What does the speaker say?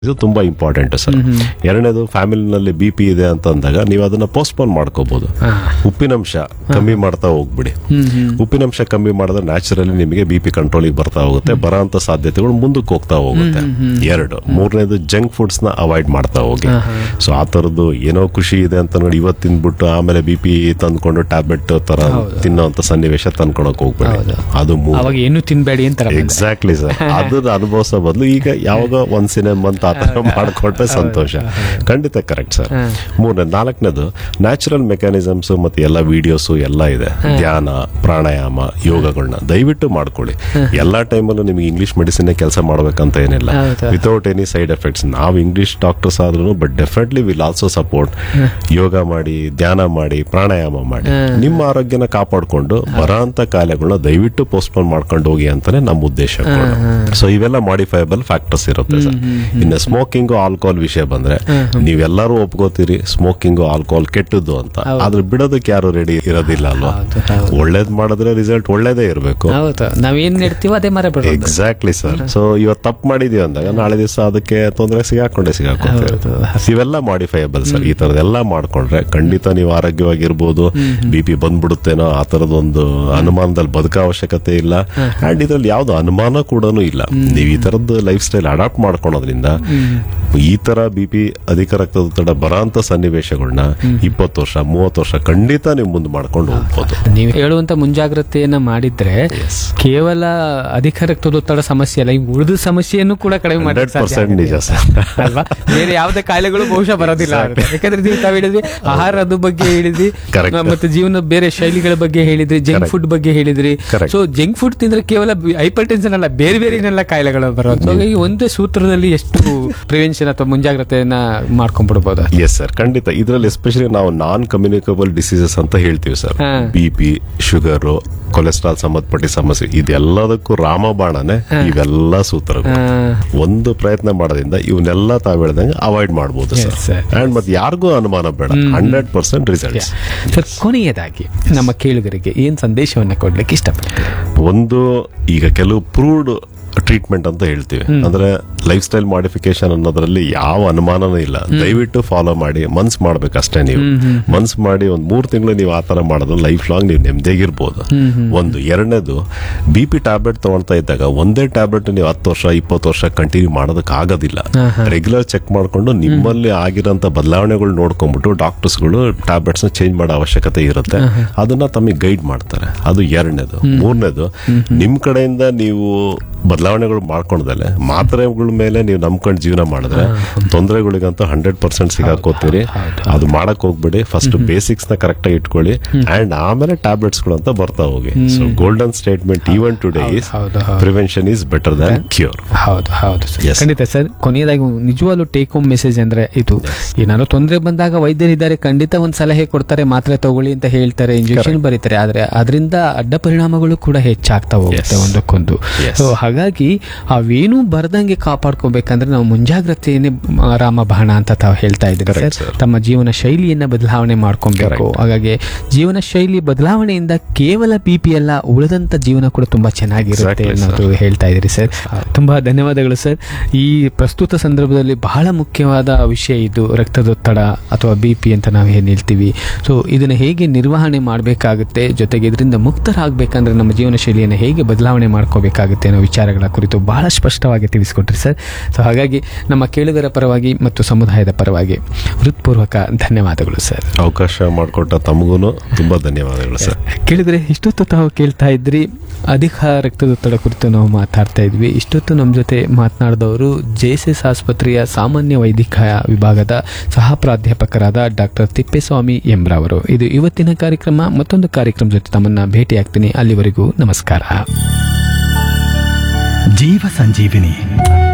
ಇದು ತುಂಬಾ important sir ಎರಡನೇದು ಫ್ಯಾಮಿಲಿನಲ್ಲಿ ಬಿ ಪಿ ಇದೆ ಅಂತ ಅಂದಾಗ ನೀವು ಅದನ್ನ ಪೋಸ್ಟ್ಪೋನ್ ಮಾಡ್ಕೋಬಹುದು ಉಪ್ಪಿನಂಶ ಕಮ್ಮಿ ಮಾಡ್ತಾ ಹೋಗ್ಬಿಡಿ ಉಪ್ಪಿನಂಶ ಕಮ್ಮಿ ಮಾಡಿದ್ರೆ ನ್ಯಾಚುರಲಿ ನಿಮಗೆ ಬಿ ಪಿ ಕಂಟ್ರೋಲಿಗೆ ಬರ್ತಾ ಹೋಗುತ್ತೆ ಬರೋಂತ ಸಾಧ್ಯತೆಗಳು ಮುಂದಕ್ಕೆ ಹೋಗ್ತಾ ಹೋಗುತ್ತೆ ಎರಡು ಮೂರನೇದು ಜಂಕ್ ಫುಡ್ಸ್ ನ ಅವಾಯ್ಡ್ ಮಾಡ್ತಾ ಹೋಗಿ ಸೊ ಆ ತರದ್ದು ಏನೋ ಖುಷಿ ಇದೆ ಅಂತ ನೋಡಿ ಇವತ್ತು ತಿಂದ್ಬಿಟ್ಟು ಆಮೇಲೆ ಬಿ ಪಿ ತಂದ್ಕೊಂಡು ಟ್ಯಾಬ್ಲೆಟ್ ತರ ತಿನ್ನೋಂತ ಸನ್ನಿವೇಶ ತಂದ್ಕೊಳಕ್ ಹೋಗ್ಬೇಡಿ ಅದು ಮೂರು ಅವಾಗ ಏನು ತಿನ್ಬೇಡಿ ಅಂತಾರ ಎಕ್ಸಾಕ್ಟ್ಲಿ ಸರ್ ಅದನ್ನ ಅನುಭವಿಸೋ ಬದಲು ಈಗ ಯಾವಾಗ ಒಂದ್ ಸಿನಿಮಾ ಅಂತ ಆತರ ಮಾಡ್ಕೊಟ್ರೆ ಸಂತೋಷ ಖಂಡಿತ ಕರೆಕ್ಟ್ ಸರ್ ಮೂರನೇ ನಾಲ್ಕನೇದು ನ್ಯಾಚುರಲ್ ಮೆಕ್ಯಾನಿಸಮ್ಸ್ ಮತ್ತೆ ಎಲ್ಲ ವಿಡಿಯೋಸ್ ಎಲ್ಲ ಇದೆ ಧ್ಯಾನ ಪ್ರಾಣಾಯಾಮ ಯೋಗಗಳನ್ನ ದಯವಿಟ್ಟು ಮಾಡ್ಕೊಳ್ಳಿ ಎಲ್ಲಾ ಟೈಮಲ್ಲೂ ನಿಮ್ಗೆ ಇಂಗ್ಲಿಷ್ ಮೆಡಿಸಿನ್ ಕೆಲಸ ಮಾಡ್ಬೇಕಂತ ಏನಿಲ್ಲ ಹೌದು. ವಿತೌಟ್ ಎನಿ ಸೈಡ್ ಎಫೆಕ್ಟ್ಸ್ ನಾವು ಇಂಗ್ಲಿಷ್ ಡಾಕ್ಟರ್ಸ್ ಆದ್ರೂ but definitely will also support yoga ಮಾಡಿ ಧ್ಯಾನ ಮಾಡಿ ಪ್ರಾಣಾಯಾಮ ಮಾಡಿ ನಿಮ್ಮ ಆರೋಗ್ಯನ ಕಾಪಾಡ್ಕೊಂಡು ಬರೋಂತ ಕಾಯಿಲೆಗಳನ್ನ ದಯವಿಟ್ಟು ಪೋಸ್ಟ್ಪೋನ್ ಮಾಡ್ಕೊಂಡು ಹೋಗಿ ಅಂತಾನೆ ನಮ್ಮ ಉದ್ದೇಶ ಸೊ ಇವೆಲ್ಲ ಮಾಡಿಫೈಬಲ್ ಫ್ಯಾಕ್ಟರ್ಸ್ ಇರುತ್ತೆ ಸರ್ ಇನ್ನು ಸ್ಮೋಕಿಂಗ್ ಆಲ್ಕೋಹಾಲ್ ವಿಷಯ ಬಂದ್ರೆ ನೀವೆಲ್ಲರೂ ಒಪ್ಕೋತೀರಿ ಸ್ಮೋಕಿಂಗ್ ಆಲ್ಕೋಹಾಲ್ ಕೆಟ್ಟದ್ದು ಅಂತ ಆದ್ರೆ ಬಿಡೋದಕ್ಕೆ ಯಾರು ರೆಡಿ ಇರೋದಿಲ್ಲ ಅಲ್ವಾ ಹೌದು, ಹೌದು. ಒಳ್ಳೇದ್ ಮಾಡಿದ್ರೆ ರಿಸಲ್ಟ್ ಒಳ್ಳೇದೇ ಇರಬೇಕು ಹೌದು ನಾವೇನ್ ನೆಡ್ತೀವೋ ಅದೇ ಮರ ಬಿಡೋದು ಎಕ್ಸಾಕ್ಟ್ಲಿ ಸರ್ ಸೊ ಇವತ್ತು ತಪ್ಪು ಮಾಡಿದೀವಿ ಅಂದಾಗ ನಾಳೆ ದಿವಸ ಅದಕ್ಕೆ ತೊಂದರೆ ಸಿಗಾಕೊಂಡೆ ಸಿಗಾಕೊಂತೀವಿ ಹೌದು. ಇವೆಲ್ಲ ಮಾಡಿಫೈಯಬಲ್ ಸರ್ ಈ ತರದೆಲ್ಲ ಮಾಡ್ಕೊಂಡ್ರೆ ಖಂಡಿತ ನೀವು ಆರೋಗ್ಯವಾಗಿರ್ಬೋದು ಬಿ ಪಿ ಬಂದ್ಬಿಡುತ್ತೇನೋ ಆ ತರದೊಂದು ಅನುಮಾನದಲ್ಲಿ ಬದುಕ ಅವಶ್ಯಕತೆ ಇಲ್ಲ ಅಂಡ್ ಇದ್ರಲ್ಲಿ ಯಾವ್ದು ಅನುಮಾನ ಕೂಡ ಇಲ್ಲ ನೀವು ಈ ತರದ್ದು ಲೈಫ್ ಸ್ಟೈಲ್ ಅಡಾಪ್ಟ್ ಮಾಡ್ಕೊಳೋದ್ರಿಂದ ಈ ತರ ಬಿ ಪಿ ಅಧಿಕ ರಕ್ತದೊತ್ತಡ ಬರಾಂತ ಸನ್ನಿವೇಶಗಳನ್ನ ಇಪ್ಪತ್ತು ವರ್ಷ ಮೂವತ್ತು ವರ್ಷ ಖಂಡಿತ ನೀವು ಮುಂದೆ ಮಾಡ್ಕೊಂಡು ಹೋಗ್ಬೋದು ನೀವು ಹೇಳುವಂತ ಮುಂಜಾಗ್ರತೆಯನ್ನ ಮಾಡಿದ್ರೆ ಕೇವಲ ಅಧಿಕ ರಕ್ತದೊತ್ತಡ ಸಮಸ್ಯೆ ಅಲ್ಲ ಈ ಉಳಿದ ಸಮಸ್ಯೆಯನ್ನು ಕೂಡ ಕಡಿಮೆ ಹಂಡ್ರೆಡ್ ಮಾಡಿ ಪರ್ಸೆಂಟ್ ನಿಜ ಸರ್ ಅಲ್ವಾ ಬೇರೆ ಯಾವುದೇ ಕಾಯಿಲೆಗಳು ಬಹುಶಃ ಬರೋದಿಲ್ಲ ಆಗುತ್ತೆ. ಯಾಕಂದ್ರೆ ನೀವು ತಾವ್ ಹೇಳಿದ್ರಿ ಆಹಾರದ ಬಗ್ಗೆ ಹೇಳಿದ್ರಿ Correct. ಮ- ಮತ್ತೆ ಜೀವನ ಬೇರೆ ಶೈಲಿಗಳ ಬಗ್ಗೆ ಹೇಳಿದ್ರಿ ಜಂಕ್ Correct. ಫುಡ್ ಬಗ್ಗೆ ಹೇಳಿದ್ರಿ Correct. ಸೊ ಜಂಕ್ ಫುಡ್ ತಿಂದ್ರೆ ಕೇವಲ ಹೈಪರ್ ಟೆನ್ಷನ್ ಅಲ್ಲ ಬೇರೆ ಬೇರೆ ಏನೆಲ್ಲ ಕಾಯಿಲೆಗಳು ಬರೋದು ಸೊ ಹಾಗಾಗಿ ಒಂದೇ ಸೂತ್ರದಲ್ಲಿ ಎಷ್ಟು ಪ್ರಿವೆನ್ಷನ್ ಅಥವಾ ಮುಂಜಾಗ್ರತೆಯನ್ನ ಮಾಡ್ಕೊಂಡ್ಬಿಡ್ಬೋದು ಎಸ್ ಸರ್ ಖಂಡಿತ ಇದರಲ್ಲಿ ಎಸ್ಪೆಷಲಿ ನಾವು ನಾನ್ ಕಮ್ಯುನಿಕಬಲ್ ಡಿಸೀಸಸ್ ಅಂತ ಹೇಳ್ತೀವಿ ಸರ್ ಹಾ. ಬಿ ಪಿ ಶುಗರ್ ಕೊಲೆಸ್ಟ್ರಾಲ್ ಸಂಬಂಧಪಟ್ಟ ಸಮಸ್ಯೆ ಇದೆಲ್ಲದಕ್ಕೂ ರಾಮಬಾಣನೆ ಇವೆಲ್ಲ ಸೂತ್ರಗಳು ಒಂದು ಪ್ರಯತ್ನ ಮಾಡೋದ್ರಿಂದ ಇವನ್ನೆಲ್ಲ ತಾವ್ ಹೇಳ್ದಂಗೆ ಅವಾಯ್ಡ್ ಮಾಡಬಹುದು Yes, ಸರ್ sir. ಅಂಡ್ ಮತ್ತೆ ಯಾರಿಗೂ ಅನುಮಾನ ಬೇಡ ಹಂಡ್ರೆಡ್ ಪರ್ಸೆಂಟ್ ರಿಸಲ್ಟ್ಸ್ ಸರ್ ಕೊನೆಯದಾಗಿ ನಮ್ಮ ಕೇಳುಗರಿಗೆ ಏನ್ ಸಂದೇಶವನ್ನ ಕೊಡ್ಲಿಕ್ಕೆ ಇಷ್ಟಪಡ್ತೀವಿ ಒಂದು ಈಗ ಕೆಲವು ಪ್ರೂವ್ಡ್ ಟ್ರೀಟ್ಮೆಂಟ್ ಅಂತ ಹೇಳ್ತೀವಿ ಅಂದ್ರೆ ಲೈಫ್ ಸ್ಟೈಲ್ ಮಾಡಿಫಿಕೇಶನ್ ಅನ್ನೋದ್ರಲ್ಲಿ ಯಾವ ಅನುಮಾನನೂ ಇಲ್ಲ ದಯವಿಟ್ಟು ಫಾಲೋ ಮಾಡಿ ಮನ್ಸ್ ಮಾಡ್ಬೇಕಷ್ಟೇ ನೀವು ಮನ್ಸ್ ಮಾಡಿ ಒಂದ್ ಮೂರ್ ತಿಂಗಳು ನೀವು ಆತರ ಮಾಡಿದ್ರೆ ಲೈಫ್ ಲಾಂಗ್ ನೀವು ನೆಮ್ಮದಿಯಾಗಿರ್ಬೋದು ಒಂದು ಎರಡನೇದು ಬಿ ಪಿ ಟ್ಯಾಬ್ಲೆಟ್ ತಗೊಳ್ತಾ ಇದ್ದಾಗ ಒಂದೇ ಟ್ಯಾಬ್ಲೆಟ್ ನೀವು ಹತ್ತು ವರ್ಷ ಇಪ್ಪತ್ತು ವರ್ಷ ಕಂಟಿನ್ಯೂ ಮಾಡೋದಕ್ಕೆ ಆಗೋದಿಲ್ಲ ರೆಗ್ಯುಲರ್ ಚೆಕ್ ಮಾಡ್ಕೊಂಡು ನಿಮ್ಮಲ್ಲಿ ಆಗಿರೋಂಥ ಬದಲಾವಣೆಗಳು ನೋಡ್ಕೊಂಡ್ಬಿಟ್ಟು ಡಾಕ್ಟರ್ಸ್ಗಳು ಟ್ಯಾಬ್ಲೆಟ್ಸ್ ಚೇಂಜ್ ಮಾಡೋ ಅವಶ್ಯಕತೆ ಇರುತ್ತೆ ಅದನ್ನ ತಮಗೆ ಗೈಡ್ ಮಾಡ್ತಾರೆ ಅದು ಎರಡನೇದು ಮೂರನೇದು ನಿಮ್ ಕಡೆಯಿಂದ ನೀವು ಬದಲಾವಣೆಗಳು ಮಾಡ್ಕೊಂಡದಲ್ಲೇ ಮಾತ್ರೆಗಳ ಮೇಲೆ ನೀವು ನಂಬ್ಕೊಂಡು ಜೀವನ ಮಾಡಿದ್ರೆ ತೊಂದರೆಗಳಿಗಂತೂ ಹಂಡ್ರೆಡ್ ಪರ್ಸೆಂಟ್ ಸಿಗಾಕೋತೀರಿ ಅದು ಮಾಡಕ್ ಹೋಗ್ಬೇಡಿ ಫಸ್ಟ್ ಬೇಸಿಕ್ಸ್ ನ ಕರೆಕ್ಟ್ ಆಗಿ ಇಟ್ಕೊಳ್ಳಿ ಅಂಡ್ ಆಮೇಲೆ ಟ್ಯಾಬ್ಲೆಟ್ಸ್ ಗಳು ಅಂತ ಬರ್ತಾ ಹೋಗಿ so golden statement even today is ಹೌದು, ಹೌದು. Prevention is better than cure ಹೌದು ಹೌದು ಸರ್ Yes. ಖಂಡಿತ ಸರ್ ಕೊನೆಯದಾಗಿ ನಿಜವಾಗ್ಲೂ ಟೇಕ್ ಹೋಮ್ ಮೆಸೇಜ್ ಅಂದ್ರೆ ಇದು ಏನಾದ್ರು ತೊಂದರೆ ಬಂದಾಗ ವೈದ್ಯರಿದ್ದಾರೆ ಖಂಡಿತ ಒಂದು ಸಲಹೆ ಕೊಡ್ತಾರೆ ಮಾತ್ರೆ ತಗೊಳ್ಳಿ ಅಂತ ಹೇಳ್ತಾರೆ ಇಂಜೆಕ್ಷನ್ ಬರೀತಾರೆ ಆದ್ರೆ ಅದರಿಂದ ಅಡ್ಡ ಪರಿಣಾಮಗಳು ಕೂಡ ಹೆಚ್ಚಾಗ್ತಾ ಹೋಗುತ್ತೆ Yes. ಒಂದಕ್ಕೊಂದು Yes. ಸೊ ಹಾಗಾಗಿ ಅವೇನು ಬರ್ದಂಗೆ ಕಾಪಾಡ್ಕೋಬೇಕಂದ್ರೆ ನಾವು ಮುಂಜಾಗ್ರತೆಯನ್ನೇ ಮ- ರಾಮಬಾಣ ಅಂತ ತಾವು ಹೇಳ್ತಾ ಇದ್ದೀರಿ Correct, ಸರ್ sir. ತಮ್ಮ ಜೀವನ ಶೈಲಿಯನ್ನ ಬದಲಾವಣೆ ಮಾಡ್ಕೊಬೇಕು ಹಾಗಾಗಿ ಜೀವನ ಶೈಲಿ ಬದಲಾವಣೆಯಿಂದ ಕೇವಲ ಬಿ ಪಿ ಅಲ್ಲ ಉಳಿದಂತ ಜೀವನ ಕೂಡ ತುಂಬಾ ಚೆನ್ನಾಗಿರುತ್ತೆ Exactly, sir. ಅನ್ನೋದು ಹೇಳ್ತಾ ಇದ್ದೀರಿ ಸರ್ ತುಂಬಾ ಧನ್ಯವಾದಗಳು ಸರ್ ಈ ಪ್ರಸ್ತುತ ಸಂದರ್ಭದಲ್ಲಿ ಬಹಳ ಮುಖ್ಯವಾದ ವಿಷಯ ಇದು ರಕ್ತದೊತ್ತಡ ಅಥವಾ ಬಿ ಪಿ ಅಂತ ನಾವು ಏನು ಹೇಳ್ತೀವಿ ಸೊ ಇದನ್ನು ಹೇಗೆ ನಿರ್ವಹಣೆ ಮಾಡಬೇಕಾಗುತ್ತೆ ಜೊತೆಗೆ ಇದರಿಂದ ಮುಕ್ತರಾಗಬೇಕಂದ್ರೆ ನಮ್ಮ ಜೀವನ ಶೈಲಿಯನ್ನು ಹೇಗೆ ಬದಲಾವಣೆ ಮಾಡ್ಕೋಬೇಕಾಗುತ್ತೆ ಅನ್ನೋ ವಿಚಾರಗಳ ಕುರಿತು ಬಹಳ ಸ್ಪಷ್ಟವಾಗಿ ತಿಳಿಸ್ಕೊಟ್ರಿ ಸರ್ ಸೊ ಹಾಗಾಗಿ ನಮ್ಮ ಕೇಳುಗರ ಪರವಾಗಿ ಮತ್ತು ಸಮುದಾಯದ ಪರವಾಗಿ ಹೃತ್ಪೂರ್ವಕ ಧನ್ಯವಾದಗಳು ಸರ್ ಅವಕಾಶ ಮಾಡಿಕೊಟ್ಟ ತಮಗೂ ತುಂಬಾ ಧನ್ಯವಾದಗಳು ಸರ್ ಕೇಳಿದ್ರೆ ಇಷ್ಟೊತ್ತು ತಾವು ಕೇಳ್ತಾ ಇದ್ರಿ ಅಧಿಕ ರಕ್ತದೊತ್ತಡ ಕುರಿತು ನಾವು ಮಾತಾಡ್ತಾ ಇದ್ವಿ ಇಷ್ಟೊತ್ತು ನಮ್ಮ ಜೊತೆ ಮಾತನಾಡಿದವರು ಜೆಎಸ್ಎಸ್ ಆಸ್ಪತ್ರೆಯ ಸಾಮಾನ್ಯ ವೈದ್ಯಕೀಯ ವಿಭಾಗದ ಸಹ ಪ್ರಾಧ್ಯಾಪಕರಾದ ಡಾಕ್ಟರ್ ತಿಪ್ಪೇಸ್ವಾಮಿ ಎಂಬ್ರವರು ಇದು ಇವತ್ತಿನ ಕಾರ್ಯಕ್ರಮ ಮತ್ತೊಂದು ಕಾರ್ಯಕ್ರಮ ಜೊತೆ ತಮ್ಮನ್ನ ಭೇಟಿಯಾಗ್ತೀನಿ ಅಲ್ಲಿವರೆಗೂ ನಮಸ್ಕಾರ ಜೀವ ಸಂಜೀವಿನಿ